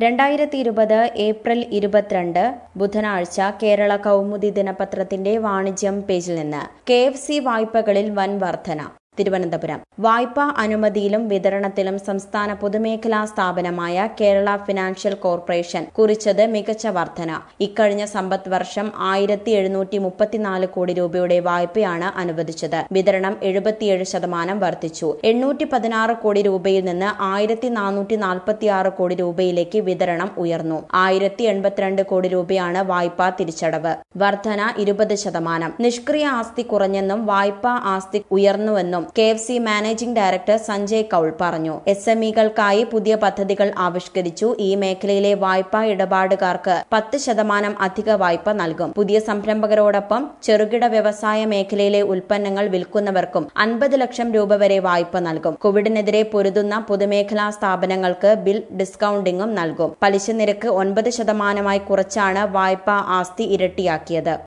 രണ്ടായിരത്തി ഇരുപത് ഏപ്രിൽ ഇരുപത്തിരണ്ട് ബുധനാഴ്ച കേരള കൗമുദി ദിനപത്രത്തിന്റെ വാണിജ്യം പേജിൽ നിന്ന് കെ എഫ് സി വായ്പകളിൽ വൻ വർധന തിരുവനന്തപുരം വായ്പാ അനുമതിയിലും വിതരണത്തിലും സംസ്ഥാന പൊതുമേഖലാ സ്ഥാപനമായ കേരള ഫിനാൻഷ്യൽ കോർപ്പറേഷൻ കുറിച്ചത് മികച്ച വർധന ഇക്കഴിഞ്ഞ സമ്പദ് വർഷം ആയിരത്തി എഴുന്നൂറ്റി മുപ്പത്തിനാല് കോടി രൂപയുടെ വായ്പയാണ് അനുവദിച്ചത് വിതരണം എഴുപത്തിയേഴ് ശതമാനം വർദ്ധിച്ചു എണ്ണൂറ്റി പതിനാറ് കോടി രൂപയിൽ നിന്ന് ആയിരത്തി നാനൂറ്റി നാൽപ്പത്തിയാറ് കോടി രൂപയിലേക്ക് വിതരണം ഉയർന്നു ആയിരത്തി എൺപത്തിരണ്ട് കോടി രൂപയാണ് വായ്പാ തിരിച്ചടവ് വർധന ഇരുപത് ശതമാനം നിഷ്ക്രിയ ആസ്തി കുറഞ്ഞെന്നും വായ്പാ ആസ്തി ഉയർന്നുവെന്നും K F C managing director Sanjay Kaul പറഞ്ഞു എസ് എം ഇകൾക്കായി പുതിയ പദ്ധതികൾ ആവിഷ്കരിച്ചു ഈ മേഖലയിലെ വായ്പാ ഇടപാടുകാർക്ക് പത്ത് ശതമാനം അധിക വായ്പ നൽകും പുതിയ സംരംഭകരോടൊപ്പം ചെറുകിട വ്യവസായ മേഖലയിലെ ഉൽപ്പന്നങ്ങൾ വിൽക്കുന്നവർക്കും അൻപത് ലക്ഷം രൂപ വരെ വായ്പ നൽകും കോവിഡിനെതിരെ പൊരുതുന്ന പൊതുമേഖലാ സ്ഥാപനങ്ങൾക്ക് ബിൽ ഡിസ്കൌണ്ടിംഗും നൽകും പലിശ നിരക്ക് ഒൻപത് ശതമാനമായി കുറച്ചാണ് വായ്പാ ആസ്തി ഇരട്ടിയാക്കിയത്